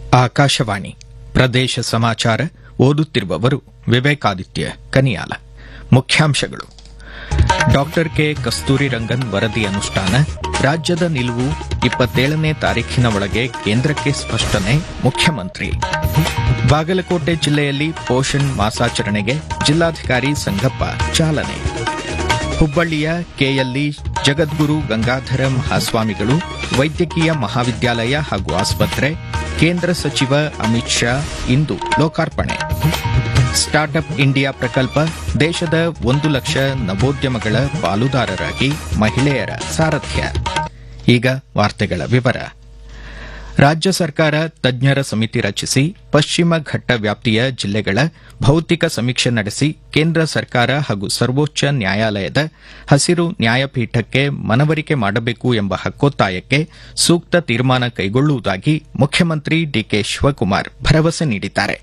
ಆಕಾಶವಾಣಿ ಪ್ರದೇಶ ಸಮಾಚಾರ ಓದುತ್ತಿರುವವರು ವಿವೇಕಾದಿತ್ಯ ಕನಿಯಾಲ ಮುಖ್ಯಾಂಶಗಳು ಡಾಕ್ಟರ್ ಕೆ ಕಸ್ತೂರಿ ರಂಗನ್ ವರದಿ ಅನುಷ್ಠಾನ ರಾಜ್ಯದ ನಿಲುವು ಇಪ್ಪತ್ತೇಳನೇ ತಾರೀಖಿನ ಒಳಗೆ ಕೇಂದ್ರಕ್ಕೆ ಸ್ಪಷ್ಟನೆ ಮುಖ್ಯಮಂತ್ರಿ ಬಾಗಲಕೋಟೆ ಜಿಲ್ಲೆಯಲ್ಲಿ ಪೋಷಣ್ ಮಾಸಾಚರಣೆಗೆ ಜಿಲ್ಲಾಧಿಕಾರಿ ಸಂಗಪ್ಪ ಚಾಲನೆ ಹುಬ್ಬಳ್ಳಿಯ ಕೆಎಲ್ಇ ಜಗದ್ಗುರು ಗಂಗಾಧರ ಮಹಾಸ್ವಾಮಿಗಳು ವೈದ್ಯಕೀಯ ಮಹಾವಿದ್ಯಾಲಯ ಹಾಗೂ ಆಸ್ಪತ್ರೆ ಕೇಂದ್ರ ಸಚಿವ ಅಮಿತ್ ಶಾ ಇಂದು ಲೋಕಾರ್ಪಣೆ ಸ್ಟಾರ್ಟ್ಅಪ್ ಇಂಡಿಯಾ ಪ್ರಕಲ್ಪ ದೇಶದ ಒಂದು ಲಕ್ಷ ನವೋದ್ಯಮಗಳ ಪಾಲುದಾರರಾಗಿ ಮಹಿಳೆಯರ ಸಾರಥ್ಯ ಈಗ ವಾರ್ತೆಗಳ ವಿವರ ರಾಜ್ಯ ಸರ್ಕಾರ ತಜ್ಞರ ಸಮಿತಿ ರಚಿಸಿ ಪಶ್ಚಿಮ ಘಟ್ಟ ವ್ಯಾಪ್ತಿಯ ಜಿಲ್ಲೆಗಳ ಭೌತಿಕ ಸಮೀಕ್ಷೆ ನಡೆಸಿ ಕೇಂದ್ರ ಸರ್ಕಾರ ಹಾಗೂ ಸರ್ವೋಚ್ಚ ನ್ಯಾಯಾಲಯದ ಹಸಿರು ನ್ಯಾಯಪೀಠಕ್ಕೆ ಮನವರಿಕೆ ಮಾಡಬೇಕು ಎಂಬ ಹಕ್ಕೊತ್ತಾಯಕ್ಕೆ ಸೂಕ್ತ ತೀರ್ಮಾನ ಕೈಗೊಳ್ಳುವುದಾಗಿ ಮುಖ್ಯಮಂತ್ರಿ ಡಿಕೆ ಶಿವಕುಮಾರ್ ಭರವಸೆ ನೀಡಿದ್ದಾರೆ